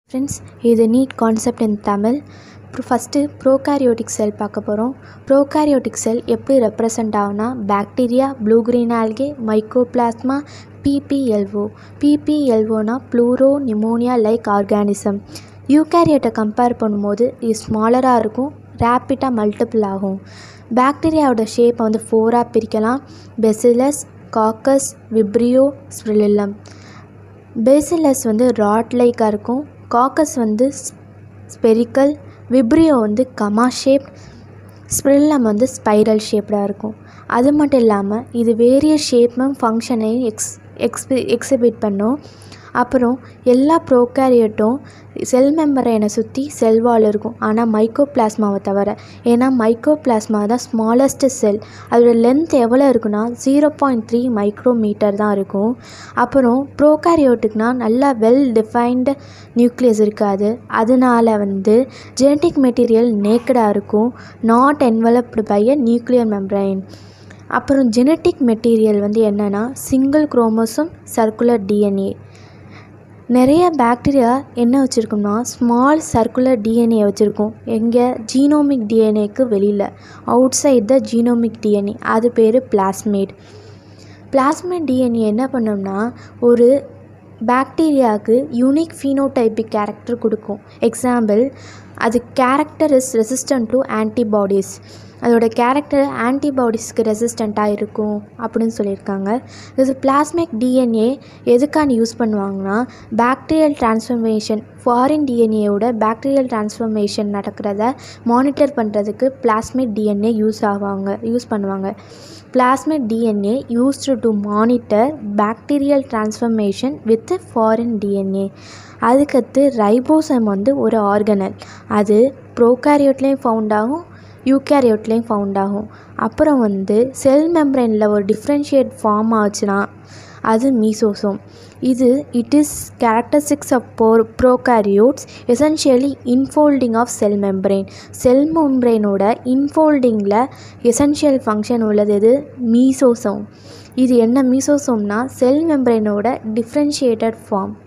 friends இது NEET concept in Tamil first prokaryotic cell பார்க்க போகிறோம் ப்ரோகாரியோட்டிக் செல் எப்படி ரெப்ரசன்ட் ஆகுனா bacteria blue green algae mycoplasma PPLO பிபிஎல்ஓனா ப்ளூரோ நிமோனியா லைக் ஆர்கானிசம் யூகேரியட்டை கம்பேர் பண்ணும்போது இது ஸ்மாலராக இருக்கும் ரேப்பிடாக மல்டிபிள் ஆகும் பாக்டீரியாவோட ஷேப்பை வந்து ஃபோராக பிரிக்கலாம் bacillus coccus vibrio spirillum bacillus வந்து ராட் லைக்காக இருக்கும் காக்கஸ் வந்து ஸ்பெரிக்கல் விப்ரியோ வந்து கமா ஷேப் ஸ்ப்ரில்லம் வந்து ஸ்பைரல் ஷேப்டாக இருக்கும் அது மட்டும் இல்லாமல் இது வேரியஸ் ஷேப்பும் ஃபங்க்ஷனையும் எக்ஸ் எக்ஸ்பி எக்ஸிபிட் பண்ணும் அப்புறம் எல்லா ப்ரோகாரியட்டும் செல் மெம்பரைனை சுற்றி செல் வால் இருக்கும் ஆனால் மைக்கோபிளாஸ்மாவை தவிர ஏன்னா மைக்கோபிளாஸ்மா தான் ஸ்மாலஸ்ட் செல் அதோட லென்த் எவ்வளோ இருக்குன்னா ஜீரோ பாயிண்ட் த்ரீ மைக்ரோமீட்டர் தான் இருக்கும் அப்புறம் ப்ரோகாரியோட்டுக்குனா நல்லா வெல் டிஃபைன்டு நியூக்ளியஸ் இருக்காது அதனால வந்து ஜெனட்டிக் மெட்டீரியல் நேக்கடாக இருக்கும் not enveloped by a nuclear membrane அப்புறம் ஜெனட்டிக் மெட்டீரியல் வந்து என்னென்னா சிங்கிள் குரோமோசோம் சர்க்குலர் டிஎன்ஏ நிறைய பாக்டீரியா என்ன வச்சுருக்கோம்னா ஸ்மால் சர்க்குலர் டிஎன்ஏ வச்சுருக்கோம் எங்கே ஜீனோமிக் டிஎன்ஏக்கு வெளியில் outside the genomic DNA அது பேர் பிளாஸ்மேட் பிளாஸ்மேட் டிஎன்ஏ என்ன பண்ணோம்னா ஒரு பாக்டீரியாவுக்கு யூனிக் ஃபீனோடைபிக் கேரக்டர் கொடுக்கும் எக்ஸாம்பிள் அது character is resistant to antibodies அதோட கேரக்டர் ஆன்டிபாடிஸ்க்கு ரெசிஸ்டண்ட்டாக இருக்கும் அப்படின்னு சொல்லியிருக்காங்க இது பிளாஸ்மிக் டிஎன்ஏ எதுக்கான யூஸ் பண்ணுவாங்கன்னா பாக்டீரியல் டிரான்ஸ்ஃபர்மேஷன் ஃபாரின் டிஎன்ஏவோட பாக்டீரியல் டிரான்ஸ்ஃபர்மேஷன் நடக்கிறத மானிட்டர் பண்ணுறதுக்கு பிளாஸ்மிக் டிஎன்ஏ யூஸ் ஆவாங்க யூஸ் பண்ணுவாங்க plasmid DNA used to monitor bacterial transformation with foreign DNA அதுக்கடுத்து ரைபோசம் வந்து ஒரு ஆர்கனல் அது ப்ரோகாரியோட்லேயும் ஃபவுண்ட் ஆகும் யூகேரியோட்லேயும் ஃபவுண்ட் ஆகும் அப்புறம் வந்து செல் மெம்ப்ரைனில் ஒரு டிஃப்ரென்ஷியேட் ஃபார்ம் ஆச்சுன்னா அது மீசோசோம் இது it is characteristics of for prokaryotes essentially infolding of cell membrane cell மெம்ப்ரெயினோட இன்ஃபோல்டிங்கில் எசென்ஷியல் ஃபங்க்ஷன் உள்ளது இது மீசோசோம் இது என்ன மீசோசோம்னா செல் மெம்ப்ரெயினோட டிஃப்ரென்ஷியேட்டட் ஃபார்ம்